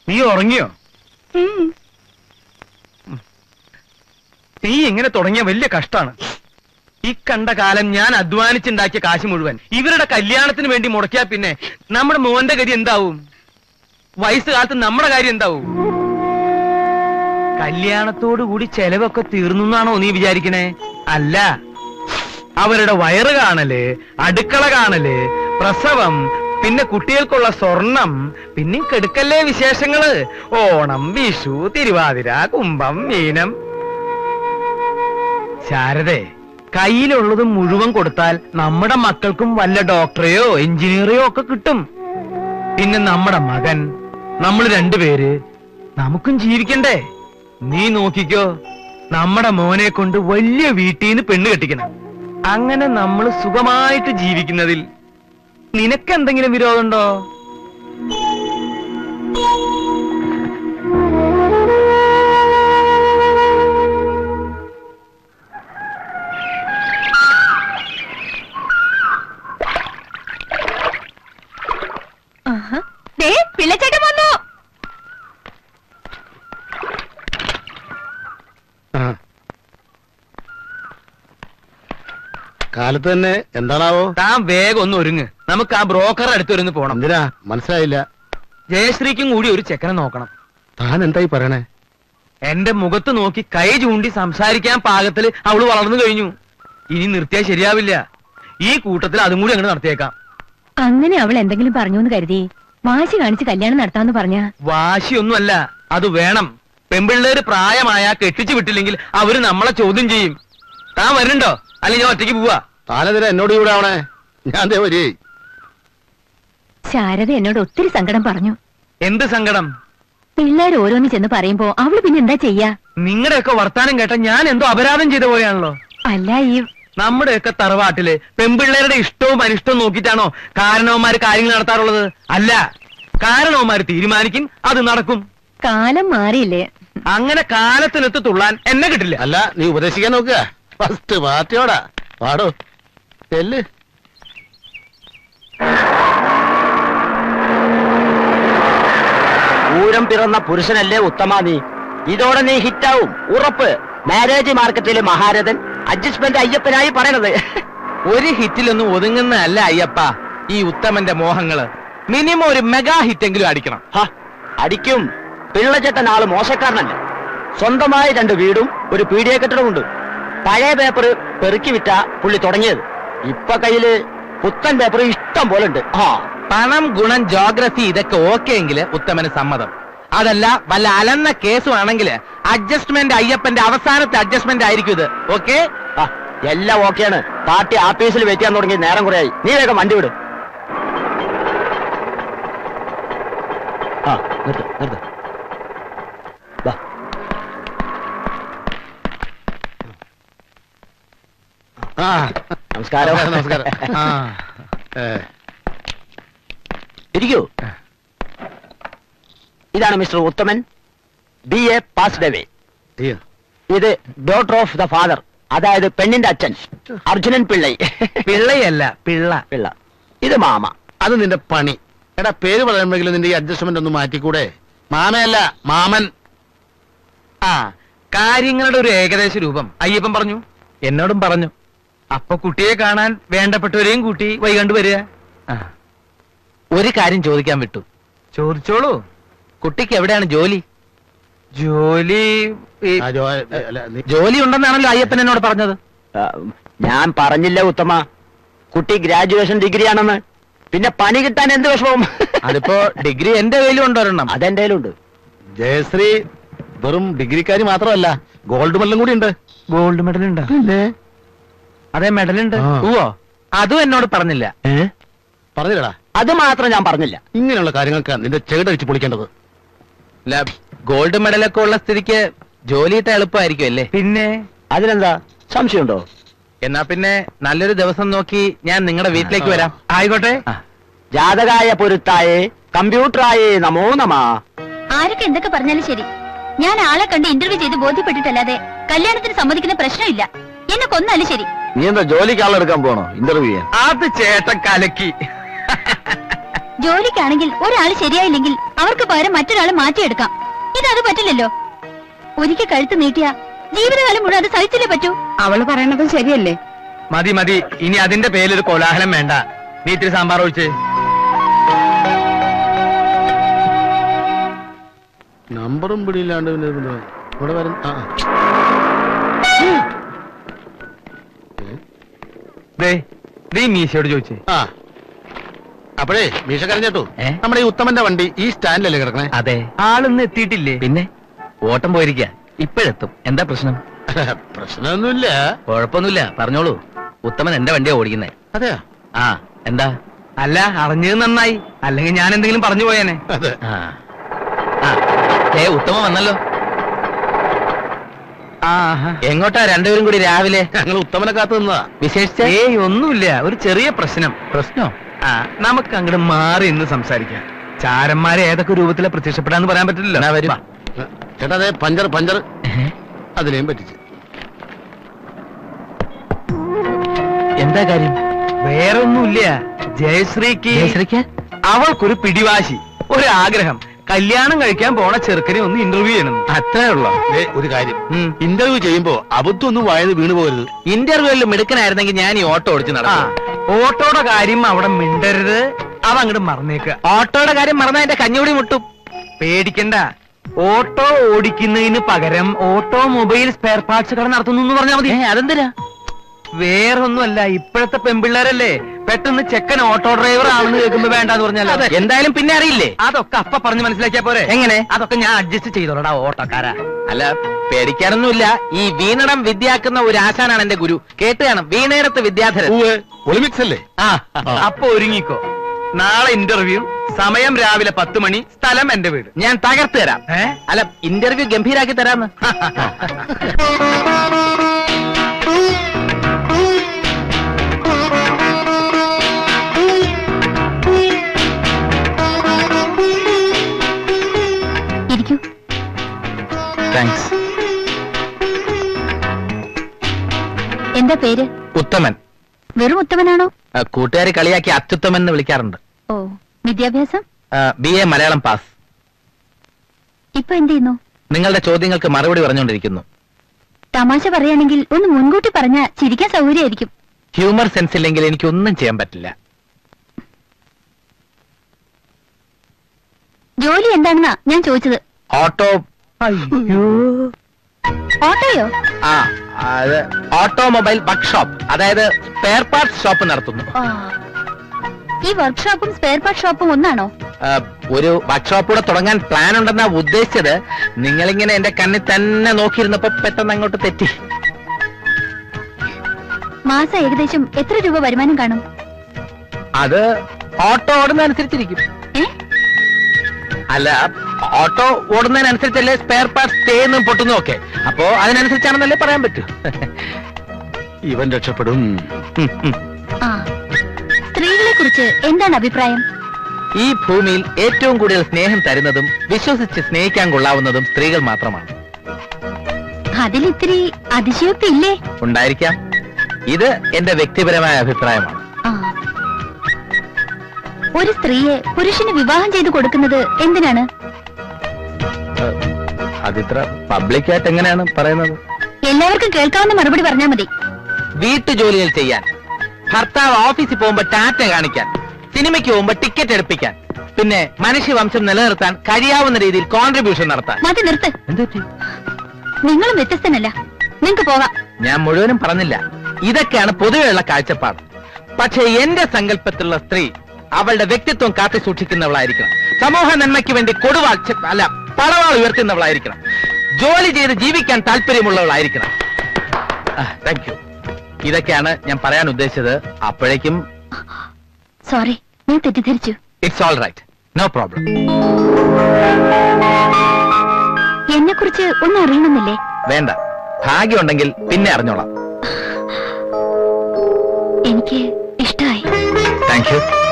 നീ ഉറങ്ങിയോ ഉം. നീ ഇങ്ങനെ തുടങ്ങിയ വലിയ കഷ്ടാണ് ഈ കണ്ട കാലം ഞാൻ അധ്വാനിച്ചുണ്ടാക്കിയ കാശ് മുഴുവൻ ഇവരുടെ കല്യാണത്തിന് വേണ്ടി മുടക്കിയാ പിന്നെ നമ്മുടെ മോന്റെ ഗതി എന്താവും വയസ്സുകാലത്ത് നമ്മുടെ കാര്യം എന്താവും കല്യാണത്തോടു കൂടി ചെലവൊക്കെ തീർന്നു എന്നാണോ നീ വിചാരിക്കണേ അല്ല അവരുടെ വയറ് കാണല് അടുക്കള കാണല് പ്രസവം പിന്നെ കുട്ടികൾക്കുള്ള സ്വർണം പിന്നെ കെടുക്കല്ലേ വിശേഷങ്ങള് ഓണം വിഷു തിരുവാതിര കുംഭം മീനം ശാരദേ കയ്യിലുള്ളത് മുഴുവൻ കൊടുത്താൽ നമ്മുടെ മക്കൾക്കും വല്ല ഡോക്ടറെയോ എഞ്ചിനീയറെയോ ഒക്കെ കിട്ടും പിന്നെ നമ്മുടെ മകൻ നമ്മൾ രണ്ടുപേര് നമുക്കും ജീവിക്കണ്ടേ നീ നോക്കിക്കോ നമ്മുടെ മോനെ കൊണ്ട് വലിയ വീട്ടിൽ നിന്ന് പെണ്ണ് കെട്ടിക്കണം അങ്ങനെ നമ്മൾ സുഖമായിട്ട് ജീവിക്കുന്നതിൽ നിനക്കെന്തെങ്കിലും വിരോധമുണ്ടോ ആഹാ. ദേ പിള്ളച്ചേട്ടൻ വന്നു കാലത്ത് തന്നെ എന്താണാവോ താൻ വേഗം ഒന്ന് ഒരുങ്ങ് നമുക്ക് ആ ബ്രോക്കറുടെ അടുത്ത് ഒരുന്ന് പോണം എന്തിനാ മനസ്സിലായില്ല ജയശ്രീക്കും കൂടി ഒരു ചെക്കനെ നോക്കണം താൻ എന്തായി പറയണേ എന്റെ മുഖത്ത് നോക്കി കൈ ചൂണ്ടി സംസാരിക്കാൻ പാകത്തില് അവള് വളർന്നു കഴിഞ്ഞു ഇനി നിർത്തിയാൽ ശരിയാവില്ല ഈ കൂട്ടത്തിൽ അതും കൂടി അങ്ങോട്ട് നടത്തിയേക്കാം അങ്ങനെ അവൾ എന്തെങ്കിലും പറഞ്ഞു എന്ന് കരുതി വാശി കാണിച്ച് കല്യാണം നടത്താന്ന് പറഞ്ഞ വാശിയൊന്നുമല്ല അത് വേണം പെമ്പിള്ളേര് പ്രായമായ കെട്ടിച്ചു വിട്ടില്ലെങ്കിൽ അവര് നമ്മളെ ചോദ്യം ചെയ്യും താൻ വരുന്നുണ്ടോ അല്ലെങ്കിൽ ഞാൻ ഒറ്റയ്ക്ക് പോവാ താനെതിരെ എന്നോട് ഇവിടെ ആവണേ ഞാൻ ദേ വരി ശാരദ എന്നോട് ഒത്തിരി സങ്കടം പറഞ്ഞു എന്ത് സങ്കടം പിള്ളേർ ഓരോന്ന് ചെന്ന് പറയുമ്പോ അവള് പിന്നെ എന്താ ചെയ്യാ നിങ്ങളുടെയൊക്കെ വർത്താനം കേട്ട ഞാൻ എന്തോ അപരാധം ചെയ്ത പോലെയാണല്ലോ അല്ല ഈ നമ്മുടെയൊക്കെ തറവാട്ടില് പെമ്പിള്ളേരുടെ ഇഷ്ടവും അനിഷ്ടവും നോക്കിയിട്ടാണോ കാരണവന്മാര് കാര്യങ്ങൾ നടത്താറുള്ളത് അല്ല കാരണവന്മാര് തീരുമാനിക്കും അത് നടക്കും കാലം മാറിയില്ലേ അങ്ങനെ കാലത്തിനൊത്ത് തുള്ളാൻ എന്നെ കിട്ടില്ല അല്ല നീ ഉപദേശിക്കാൻ നോക്കുക ഫസ്റ്റ് പാർട്ടിയോടാ പാടോ ചെല്ല് പൂരം പിറന്ന പുരുഷനല്ലേ ഉത്തമ നീ ഇതോടെ നീ ഹിറ്റാവും ഉറപ്പ് മാരേജ് മാർക്കറ്റിലെ മഹാരഥൻ അഡ്ജസ്റ്റ്മെന്റ് അയ്യപ്പനായി പറയണത് ഒരു ഹിറ്റിലൊന്നും ഒതുങ്ങുന്ന അല്ല അയ്യപ്പ ഈ ഉത്തമന്റെ മോഹങ്ങള് മിനിമം ഒരു മെഗാ ഹിറ്റെങ്കിലും അടിക്കണം ഹ, അടിക്കും പിള്ളച്ചേട്ടൻ ആള് മോശക്കാരനല്ല സ്വന്തമായി രണ്ട് വീടും ഒരു പീഡിയ കെട്ടിടമുണ്ട് പഴയ പേപ്പർ പെറുക്കി വിറ്റ പുള്ളി തുടങ്ങിയത് ഇപ്പൊ കയ്യില് പുത്തൻ പേപ്പർ ഇഷ്ടം പോലെ ഉണ്ട് ആ പണം ഗുണം ജോഗ്രഫി ഇതൊക്കെ ഓക്കെ എങ്കിൽ ഉത്തമന് സമ്മതം അതല്ല വല്ല അലന്ന കേസുവാണെങ്കിൽ അഡ്ജസ്റ്റ്മെന്റ് അയ്യപ്പന്റെ അവസാനത്തെ അഡ്ജസ്റ്റ്മെന്റ് ആയിരിക്കും ഇത് ഓക്കെ ആ, എല്ലാം ഓക്കെയാണ് പാർട്ടി ആഫീസിൽ വെയിറ്റ് ചെയ്യാൻ തുടങ്ങി നേരം കുറയായി നീ വേഗം വണ്ടി വിടും ആ നിർത്ത് നിർത്ത് വാ. ആ നമസ്കാരം നമസ്കാരം ആ ഏ, ഇരിക്കൂ ഇതാണ് mister Uthaman B A passed away തീയ. ഇത് ഡോട്ടർ ഓഫ് ദ ഫാദർ അതായത് പെണ്ണിന്റെ അച്ഛൻ അർജുനൻ പിള്ളൈ പിള്ളയല്ല പിള്ള പിള്ള ഇത് മാമ അത് നിന്റെ പണി എടാ പേര് പറയുമ്പോഴെങ്കിലും നിന്റെ ഈ അഡ്ജസ്റ്റ്മെന്റ് ഒന്ന് മാറ്റിക്കൂടെ മാമയല്ല മാമൻ ആ കാര്യങ്ങളുടെ ഒരു ഏകദേശ രൂപം അയ്യപ്പൻ പറഞ്ഞു എന്നോടും പറഞ്ഞു അപ്പൊ കുട്ടിയെ കാണാൻ വേണ്ടപ്പെട്ടവരെയും കൂട്ടി വൈകണ്ട് വരിക ആ. ഒരു കാര്യം ചോദിക്കാൻ വിട്ടു ചോദിച്ചോളൂ കുട്ടിക്ക് എവിടെയാണ് ജോലി ജോലി ഈ- ആ, ജോ- അല്ല, നീ- ജോലി ഉണ്ടെന്നാണല്ലോ അയ്യപ്പൻ എന്നോട് പറഞ്ഞത് ആ, ഞാൻ പറഞ്ഞില്ല ഉത്തമ കുട്ടി ഗ്രാജുവേഷൻ ഡിഗ്രി ആണെന്ന് പിന്നെ പണി കിട്ടാൻ എന്ത് വിഷമവും അതിപ്പോ ഡിഗ്രി എന്റെ കയ്യിലും ഉണ്ടൊരെണ്ണം അതെന്റെ കയ്യിലുണ്ട് ജയശ്രീ വെറും ഡിഗ്രിക്കാരി മാത്രമല്ല ഗോൾഡ് മെഡലും കൂടി ഉണ്ട് ഗോൾഡ് മെഡൽ ഉണ്ട് അതെ മെഡൽ ഉണ്ട് ആ. ഓ അതും എന്നോട് പറഞ്ഞില്ല പറഞ്ഞില്ലടാ അത് മാത്രം ഞാൻ പറഞ്ഞില്ല ഇങ്ങനെയുള്ള കാര്യങ്ങൾക്ക് നിന്റെ ചെകിട പൊളിക്കേണ്ടത് അല്ല ഗോൾഡ് മെഡലൊക്കെ ഉള്ള സ്ഥിതിക്ക് ജോലി കിട്ടാൻ എളുപ്പമായിരിക്കും അല്ലേ പിന്നെ അതിനെന്താ സംശയമുണ്ടോ എന്നാ പിന്നെ നല്ലൊരു ദിവസം നോക്കി ഞാൻ നിങ്ങളുടെ വീട്ടിലേക്ക് വരാം ആയിക്കോട്ടെ ജാതകായ പൊരുത്തായേ കമ്പ്യൂട്ടറായേ നമോ നമാ ആരൊക്കെ എന്തൊക്കെ പറഞ്ഞാലും ശരി ഞാൻ ആളെ കണ്ട് ഇന്റർവ്യൂ ചെയ്ത് ബോധ്യപ്പെട്ടിട്ടല്ലാതെ കല്യാണത്തിന് സമ്മതിക്കുന്ന പ്രശ്നമില്ല എന്നെ കൊന്നാലും ശരി നീ എന്താ ജോലിക്ക് ആളെടുക്കാൻ പോണോ ഇന്റർവ്യൂ ചെയ്യാൻ അത് ചേട്ടൻ കലക്കി ജോലിക്കാണെങ്കിൽ ഒരാൾ ശരിയായില്ലെങ്കിൽ അവർക്ക് പകരം മറ്റൊരാളെ മാറ്റിയെടുക്കാം ഇതത് പറ്റില്ലല്ലോ ഒരിക്കൽ കഴുത്ത് നീട്ടിയ ജീവിതകാലം മുഴുവൻ അത് സഹിച്ചില്ലേ പറ്റൂ അവള് പറയണത് ശരിയല്ലേ മതി മതി ഇനി അതിന്റെ പേരിലൊരു കോലാഹലം വേണ്ട നീ ഇത്തിരി സാമ്പാർ ഒഴിച്ച് നമ്പറും പിടിയില്ലാണ്ട് പിന്നെ ഇത് ഇവിടെ വരും ആ ആ. ദേ ദേ ഈ മീശയോട് ചോദിച്ചേ ആ അപ്പോഴേ മീശ കരഞ്ഞേട്ടു ഏ? നമ്മുടെ ഈ ഉത്തമന്റെ വണ്ടി ഈ സ്റ്റാൻഡിലല്ലേ കിടക്കണേ അതെ ആളൊന്നും എത്തിയിട്ടില്ലേ പിന്നെ ഓട്ടം പോയിരിക്ക ഇപ്പോഴെത്തും എന്താ പ്രശ്നം പ്രശ്നമൊന്നുമില്ല കുഴപ്പമൊന്നുമില്ല പറഞ്ഞോളൂ ഉത്തമൻ എന്റെ വണ്ടിയാ ഓടിക്കുന്നേ അതെയാ ആ എന്താ അല്ല അറിഞ്ഞത് നന്നായി അല്ലെങ്കിൽ ഞാൻ എന്തെങ്കിലും പറഞ്ഞു പോയേനെ അതെ ആ ആ ഏ ഉത്തമൻ വന്നല്ലോ ആഹാ. എങ്ങോട്ടാ രണ്ടുപേരും കൂടി രാവിലെ ഞങ്ങൾ ഉത്തമനെ കാത്തു നിന്നതാ വിശേഷിച്ച ഏയ് ഒന്നുമില്ല ഒരു ചെറിയ പ്രശ്നം പ്രശ്നോ ആ നമുക്ക് അങ്ങോട്ട് മാറി ഇന്ന് സംസാരിക്കാം ചാരന്മാരെ ഏതൊക്കെ രൂപത്തിലെ പ്രത്യക്ഷപ്പെടാന്ന് പറയാൻ പറ്റില്ലല്ലോ എന്നാ വരൂ. വാ. ചേട്ടാ അതെ പഞ്ചർ പഞ്ചർ അതിലേയും പറ്റിച്ച് എന്താ കാര്യം വേറെ ഒന്നുമില്ല ജയശ്രീക്ക് ജയശ്രീക്ക് അവൾക്കൊരു പിടിവാശി ഒരു ആഗ്രഹം കല്യാണം കഴിക്കാൻ പോണ ചെറുക്കനെ ഒന്ന് ഇന്റർവ്യൂ ചെയ്യണം അത്രേ ഉള്ളോ ദേ, ഒരു കാര്യം ഉം. ഇന്റർവ്യൂ ചെയ്യുമ്പോ അബദ്ധം ഒന്നും വായത് വീണു പോകരുത് ഇന്റർവ്യൂവിൽ മിടുക്കനായിരുന്നെങ്കിൽ ഞാൻ ഈ ഓട്ടോ ഓടിച്ച് ആ നടക്കും ഓട്ടോയുടെ കാര്യം അവിടെ മിണ്ടരുത് അതങ്ങോട്ട് മറന്നേക്ക ഓട്ടോയുടെ കാര്യം മറന്നാ എന്റെ കഞ്ഞൂടി മുട്ടും പേടിക്കണ്ട ഓട്ടോ ഓടിക്കുന്നതിന് പകരം ഓട്ടോമൊബൈൽ സ്പെയർ പാർട്സ് കട നടത്തുന്നു എന്ന് പറഞ്ഞാൽ മതി ഏ, അതെന്തിനാ വേറൊന്നുമല്ല ഇപ്പോഴത്തെ പെമ്പിള്ളേരല്ലേ പെട്ടെന്ന് ചെക്കൻ ഓട്ടോ ഡ്രൈവർ ആണെന്ന് കേൾക്കുമ്പോ വേണ്ടെന്ന് പറഞ്ഞാൽ അതെ, എന്തായാലും പിന്നെ അറിയില്ലേ അതൊക്കെ അപ്പ പറഞ്ഞ് മനസ്സിലാക്കിയാ പോരെ എങ്ങനെ അതൊക്കെ ഞാൻ അഡ്ജസ്റ്റ് ചെയ്തോളടാ ഓട്ടോക്കാരാ അല്ല പേടിക്കാനൊന്നുമില്ല ഈ വീണടം വിദ്യാക്കുന്ന ഒരു ആശാനാണ് എന്റെ ഗുരു കേട്ട് കാണും വീണേടത്ത് വിദ്യാധരൻ പൂവ് ഒളിമിക്സ് അല്ലേ ആ അപ്പൊ ഒരുങ്ങിക്കോ നാളെ ഇന്റർവ്യൂ സമയം രാവിലെ പത്ത് മണി സ്ഥലം എന്റെ വീട് ഞാൻ തകർത്ത് തരാം ഏ അല്ല ഇന്റർവ്യൂ ഗംഭീരാക്കി തരാന്ന് ഇരിക്കൂ താങ്ക്സ് എന്താ പേര് ഉത്തമൻ വെറും ഉത്തമനാണോ ആ, കൂട്ടുകാരെ കളിയാക്കി അത്യുത്തമൻ എന്ന് വിളിക്കാറുണ്ട് ഓ വിദ്യാഭ്യാസം ബി എ മലയാളം പാസ് ഇപ്പൊ എന്ത് ചെയ്യുന്നു നിങ്ങളുടെ ചോദ്യങ്ങൾക്ക് മറുപടി പറഞ്ഞുകൊണ്ടിരിക്കുന്നു തമാശ പറയുകയാണെങ്കിൽ ഒന്ന് മുൻകൂട്ടി പറഞ്ഞാ ചിരിക്കാൻ സൗകര്യമായിരിക്കും ഹ്യൂമർ സെൻസ് ഇല്ലെങ്കിൽ എനിക്കൊന്നും ചെയ്യാൻ പറ്റില്ല ജോലി എന്താണെന്നാ ഞാൻ ചോദിച്ചത് ഓട്ടോ ഓട്ടോയോ ആ അത് ഓട്ടോമൊബൈൽ വർക്ക്ഷോപ്പ് അതായത് സ്പെയർ പാർട്സ് ഷോപ്പ് നടത്തുന്നു ആ. ഈ വർക്ക്ഷോപ്പും സ്പെയർ പാർട്ട് ഷോപ്പും ഒന്നാണോ ആ, ഒരു വർക്ക്ഷോപ്പ് കൂടെ തുടങ്ങാൻ പ്ലാൻ ഉണ്ടെന്നാ ഉദ്ദേശിച്ചത് നിങ്ങളിങ്ങനെ എന്റെ കണ്ണിൽ തന്നെ നോക്കിയിരുന്നപ്പോ പെട്ടെന്ന് അങ്ങോട്ട് തെറ്റി മാസം ഏകദേശം എത്ര രൂപ വരുമാനം കാണും അത് ഓട്ടോ ഓടുന്നതനുസരിച്ചിരിക്കും ഏ അല്ല ഓട്ടോ ഓടുന്നതിനനുസരിച്ചല്ലേ സ്പെയർ പാർട്സ് തേന്നും പൊട്ടുന്നു ഒക്കെ അപ്പോ അതിനനുസരിച്ചാണെന്നല്ലേ പറയാൻ പറ്റൂ ഇവൻ രക്ഷപ്പെടും ആ സ്ത്രീകളെ കുറിച്ച് എന്താണ് അഭിപ്രായം ഈ ഭൂമിയിൽ ഏറ്റവും കൂടുതൽ സ്നേഹം തരുന്നതും വിശ്വസിച്ച് സ്നേഹിക്കാൻ കൊള്ളാവുന്നതും സ്ത്രീകൾ മാത്രമാണ് അതിലിത്തിരി അതിശയോക്തി ഇല്ലേ ഉണ്ടായിരിക്കാം ഇത് എന്റെ വ്യക്തിപരമായ അഭിപ്രായമാണ് ആ ഒരു സ്ത്രീയെ പുരുഷന് വിവാഹം ചെയ്തു കൊടുക്കുന്നത് എന്തിനാണ് ഏഹ്, അതിത്ര പബ്ലിക്കായിട്ട് എങ്ങനെയാണ് പറയുന്നത് എല്ലാവർക്കും കേൾക്കാവുന്ന മറുപടി പറഞ്ഞാൽ മതി വീട്ടുജോലികൾ ചെയ്യാൻ ഭർത്താവ് ഓഫീസിൽ പോകുമ്പോ ടാറ്റ കാണിക്കാൻ സിനിമയ്ക്ക് പോകുമ്പോ ടിക്കറ്റ് എടുപ്പിക്കാൻ പിന്നെ മനുഷ്യവംശം നിലനിർത്താൻ കഴിയാവുന്ന രീതിയിൽ കോൺട്രിബ്യൂഷൻ നടത്താൻ മതി നിർത്ത് എന്തുപറ്റി നിങ്ങളും വ്യത്യസ്തനല്ല നിങ്ങക്ക് പോകാം ഞാൻ മുഴുവനും പറഞ്ഞില്ല ഇതൊക്കെയാണ് പൊതുവെയുള്ള കാഴ്ചപ്പാട് പക്ഷേ എന്റെ സങ്കല്പത്തിലുള്ള സ്ത്രീ അവളുടെ വ്യക്തിത്വം കാത്തു സൂക്ഷിക്കുന്നവളായിരിക്കണം സമൂഹ നന്മയ്ക്ക് വേണ്ടി കൊടുവാൾ ഛെ, അല്ല പടവാൾ ഉയർത്തുന്നവളായിരിക്കണം ജോലി ചെയ്ത് ജീവിക്കാൻ താല്പര്യമുള്ളവളായിരിക്കണം താങ്ക് യു ഇതൊക്കെയാണ് ഞാൻ പറയാൻ ഉദ്ദേശിച്ചത് അപ്പോഴേക്കും സോറി ഞാൻ തെറ്റിദ്ധരിച്ചു it's all right no problem എന്നെ കുറിച്ച് ഒന്നും അറിയണമെന്നില്ലേ വേണ്ട ഭാഗ്യമുണ്ടെങ്കിൽ പിന്നെ അറിഞ്ഞോളാം എനിക്ക് ഇഷ്ടമായി താങ്ക് യു